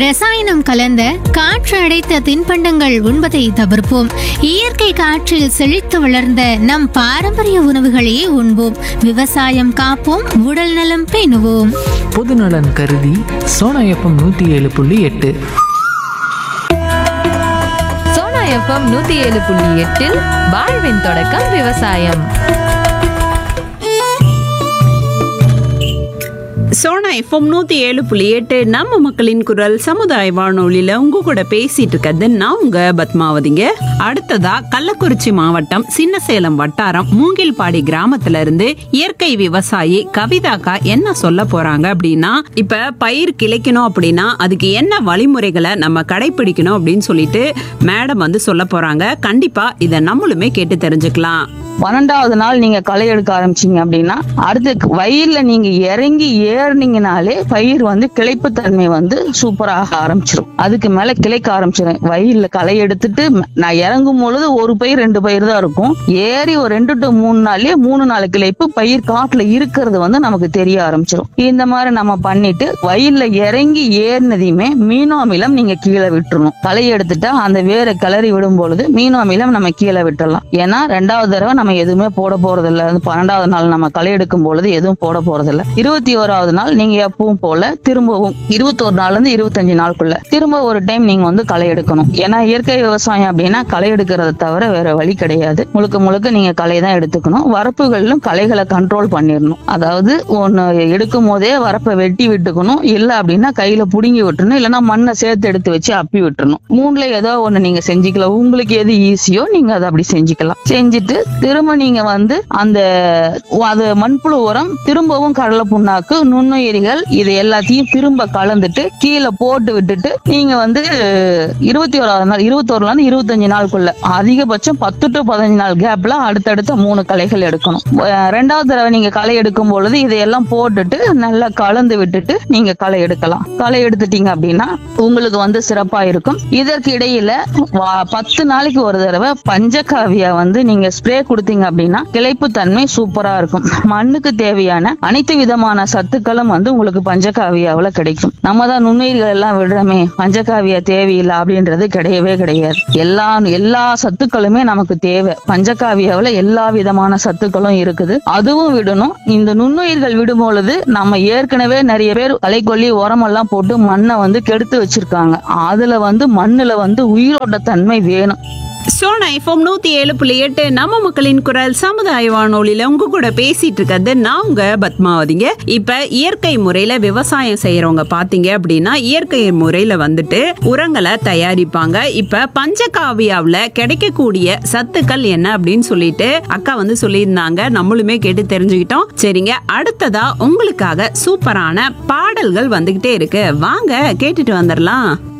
ரசாயனம் கலந்த காற்று அடைத்த தின்பண்டங்கள் உண்பதை தவிர்ப்போம் இயற்கை காற்றில் செழித்து வளர்ந்த நம் பாரம்பரிய உணவுகளையே உண்போம் விவசாயம் காப்போம் உடல் நலம் பேணுவோம் பொதுநலன் கருதி சோனா எஃப்எம் நூற்றி ஏழு புள்ளி எட்டு சோனா எஃப்எம் நூத்தி ஏழு புள்ளி எட்டில் வாழ்வின் தொடக்கம் விவசாயம் சோனா எஃப்எம் நூத்தி ஏழு புள்ளி எட்டு நம்ம மக்களின் குரல் சமுதாய வானொலியில உங்க கூட பேசிட்டு இருக்கிறது நான் உங்க பத்மாவதிங்க அடுத்ததா கள்ளக்குறிச்சி மாவட்டம் சின்னசேலம் வட்டாரம் மூங்கில்பாடி கிராமத்துல இருந்து இயற்கை விவசாயி கவிதாக்கா என்ன சொல்ல போறாங்க அப்படின்னா இப்ப பயிர் கிளைக்கணும் அப்படின்னா அதுக்கு என்ன வழிமுறைகளை நம்ம கடைபிடிக்கணும் அப்படின்னு சொல்லிட்டு மேடம் வந்து சொல்ல போறாங்க கண்டிப்பா இதை நம்மளுமே கேட்டு தெரிஞ்சுக்கலாம் பன்னெண்டாவது நாள் நீங்க களை எடுக்க ஆரம்பிச்சீங்க அப்படின்னா அடுத்து வயல்ல நீங்க இறங்கி ஏறினீங்கனாலே பயிர் வந்து கிளைப்பு தன்மை வந்து சூப்பராக ஆரம்பிச்சிடும் அதுக்கு மேல கிளைக்க ஆரம்பிச்சிடும் வயல்ல களை எடுத்துட்டு ம- நான் இறங்கும் பொழுது ஒரு பயிர் ரெண்டு பயிர் தான் இருக்கும் ஏறி ஒரு ரெண்டு டு மூணு நாள்லயே மூணு நாலு கிளைப்பு பயிர் காட்டுல இருக்கிறது வந்து நமக்கு தெரிய ஆரம்பிச்சிடும் இந்த மாதிரி நம்ம பண்ணிட்டு வயல்ல இறங்கி ஏறினதையுமே மீனோ அமிலம் நீங்க கீழே விட்டுறணும் களை எடுத்துட்டா அந்த வேரை கிளறி விடும் பொழுது மீனோ அமிலம் நம்ம கீழே விட்டுறலாம் ஏன்னா ரெண்டாவது தடவை நம்ம எதுவுமே போட போறது இல்ல அது பன்னெண்டாவது நாள் நம்ம களை எடுக்கும் பொழுது எதுவும் போட போறது இல்ல இருபத்தி ஓராவது நாள் நீங்க எப்பவும் போல திரும்பவும் இருபத்தோரு நாள்ல இருந்து இருபத்தஞ்சு நாளுக்குள்ள திரும்ப ஒரு டைம் நீங்க வந்து களை எடுக்கணும் ஏன்னா இயற்கை விவசாயம் அப்படின்னா களை எடுக்கிறத தவிர வேற வழி கிடையாது முழுக்க முழுக்க நீங்க களை தான் எடுத்துக்கணும் வரப்புகளிலும் களைகளை கண்ட்ரோல் பண்ணிடணும் அதாவது ஒன்னு எடுக்கும் போதே வரப்பை வெட்டி விட்டுக்கணும் இல்ல அப்படின்னா கையில புடுங்கி விட்டுறணும் இல்லைன்னா மண்ணை சேர்த்து எடுத்து வச்சு அப்பி விட்டுறணும் மூணுல ஏதோ ஒண்ணு நீங்க செஞ்சுக்கலாம் உங்களுக்கு எது ஈஸியோ நீங்க அதை அப்படி செஞ்சுக்கலாம் செஞ்சுட்டு திரும்ப நீங்க வந்து அந்த அது மண்புழு உரம் திரும்பவும் கடலை புண்ணாக்கு நுண்ணுயிரிகள் இது எல்லாத்தையும் திரும்ப கலந்துட்டு கீழே போட்டு விட்டுட்டு நீங்க வந்து இருபத்தி ஓராவது நாள் இருபத்தோருல இருந்து இருபத்தஞ்சு நாளுக்குள்ள அதிகபட்சம் பத்து டு பதினஞ்சு நாள் கேப்ல அடுத்தடுத்த மூணு களைகள் எடுக்கணும் அஹ் ரெண்டாவது தடவை நீங்க களை எடுக்கும் பொழுது இதையெல்லாம் போட்டுட்டு நல்லா கலந்து விட்டுட்டு நீங்க களை எடுக்கலாம் களை எடுத்துட்டீங்க அப்படின்னா உங்களுக்கு வந்து சிறப்பா இருக்கும் இதற்கு இடையில வா- பத்து நாளைக்கு ஒரு தடவை பஞ்சகாவியா வந்து நீங்க ஸ்ப்ரே கொடுத்தீங்க அப்படின்னா கிளைப்பு தன்மை சூப்பரா இருக்கும் மண்ணுக்கு தேவையான அனைத்து விதமான சத்துக்களும் வந்து உங்களுக்கு பஞ்சகாவியாவுல கிடைக்கும் நம்ம தான் நுண்ணுயிர்கள் எல்லாம் விடுறோமே பஞ்சகாவியா தேவையில்லை அப்படின்றது கிடையவே கிடையாது எல்லா எல்லா சத்துக்களுமே நமக்கு தேவை பஞ்சகாவியாவுல எல்லா விதமான சத்துக்களும் இருக்குது அதுவும் விடணும் இந்த நுண்ணுயிர்கள் விடும் பொழுது நம்ம ஏற்கனவே நிறைய பேர் களைக்கொல்லி உரமெல்லாம் போட்டு மண்ணை வந்து கெடுத்து வச்சிருக்காங்க அதுல வந்து மண்ணுல வந்து உயிரோட்ட தன்மை வேணும் சோனா எஃப்எம் நூத்தி ஏழு புள்ளி எட்டு நம்ம மக்களின் குரல் சமுதாய வானொலியில உங்க கூட பேசிட்டு இருக்கிறது நான் உங்க பத்மாவதிங்க இப்ப இயற்கை முறையில விவசாயம் செய்யறவங்க பாத்தீங்க அப்படின்னா இயற்கை முறையில வந்துட்டு உரங்களை தயாரிப்பாங்க இப்ப பஞ்சகாவியாவுல கிடைக்கக்கூடிய சத்துக்கள் என்ன அப்படின்னு சொல்லிட்டு அக்கா வந்து சொல்லியிருந்தாங்க நம்மளுமே கேட்டு தெரிஞ்சுக்கிட்டோம் சரிங்க அடுத்ததா உங்களுக்காக சூப்பரான பாடல்கள் வந்துகிட்டே இருக்கு வாங்க கேட்டுட்டு வந்துடலாம்